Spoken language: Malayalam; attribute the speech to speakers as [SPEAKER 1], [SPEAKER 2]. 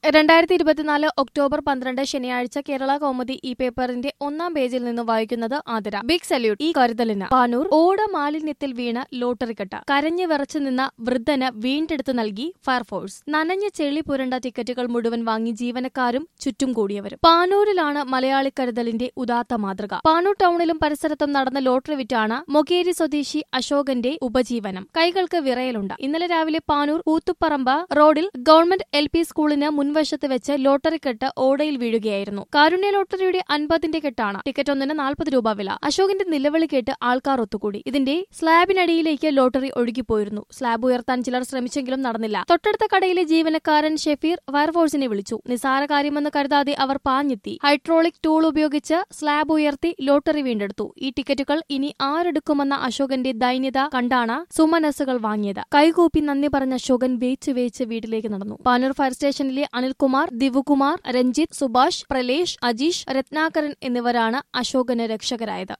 [SPEAKER 1] രണ്ടായിരത്തി ഇരുപത്തിനാല് ഒക്ടോബർ പന്ത്രണ്ട് ശനിയാഴ്ച കേരള കൗമുദി ഈ പേപ്പറിന്റെ ഒന്നാം പേജിൽ നിന്ന് വായിക്കുന്നത് ആതിര ബിഗ് സല്യൂട്ട് ഈ കരുതലിന് പാനൂർ ഓട മാലിന്യത്തിൽ വീണ് ലോട്ടറി കെട്ട് കരഞ്ഞു വിറച്ചു നിന്ന വൃദ്ധന് വീണ്ടെടുത്ത് നൽകി ഫയർഫോഴ്സ് നനഞ്ഞ ചെളി പുരണ്ട ടിക്കറ്റുകൾ മുഴുവൻ വാങ്ങി ജീവനക്കാരും ചുറ്റും കൂടിയവരും പാനൂരിലാണ് മലയാളി കരുതലിന്റെ ഉദാത്ത മാതൃക പാനൂർ ടൗണിലും പരിസരത്തും നടന്ന ലോട്ടറി വിറ്റാണ് മൊകേരി സ്വദേശി അശോകന്റെ ഉപജീവനം കൈകൾക്ക് വിറയലുണ്ട് ഇന്നലെ രാവിലെ പാനൂർ കൂത്തുപ്പറമ്പ് റോഡിൽ ഗവൺമെന്റ് എൽ പി സ്കൂളിന് മുൻവശത്ത് വെച്ച് ലോട്ടറി കെട്ട് ഓടയിൽ വീഴുകയായിരുന്നു കാരുണ്യ ലോട്ടറിയുടെ അൻപതിന്റെ കെട്ടാണ് ടിക്കറ്റ് ഒന്നിന് നാൽപ്പത് രൂപ വില അശോകിന്റെ നിലവിളി കേട്ട് ആൾക്കാർ ഒത്തുകൂടി ഇതിന്റെ സ്ലാബിനടിയിലേക്ക് ലോട്ടറി ഒഴുകിപ്പോയിരുന്നു സ്ലാബ് ഉയർത്താൻ ചിലർ ശ്രമിച്ചെങ്കിലും നടന്നില്ല തൊട്ടടുത്ത കടയിലെ ജീവനക്കാരൻ ഷെഫീർ ഫയർഫോഴ്സിനെ വിളിച്ചു നിസാര കാര്യമെന്ന് കരുതാതെ അവർ പാഞ്ഞെത്തി ഹൈഡ്രോളിക് ടൂൾ ഉപയോഗിച്ച് സ്ലാബ് ഉയർത്തി ലോട്ടറി വീണ്ടെടുത്തു ഈ ടിക്കറ്റുകൾ ഇനി ആരെടുക്കുമെന്ന അശോകന്റെ ദൈന്യത കണ്ടാണ് സുമനസ്സുകൾ വാങ്ങിയത് കൈകൂപ്പി നന്ദി പറഞ്ഞ അശോകൻ വേച്ച് വേച്ച് വീട്ടിലേക്ക് നടന്നു പാനൂർ ഫയർ സ്റ്റേഷനിലെ അനിൽകുമാർ ദിവകുമാർ രഞ്ജിത്ത് സുഭാഷ് പ്രലേഷ് അജീഷ് രത്നാകരൻ എന്നിവരാണ് അശോകന് രക്ഷകരായത്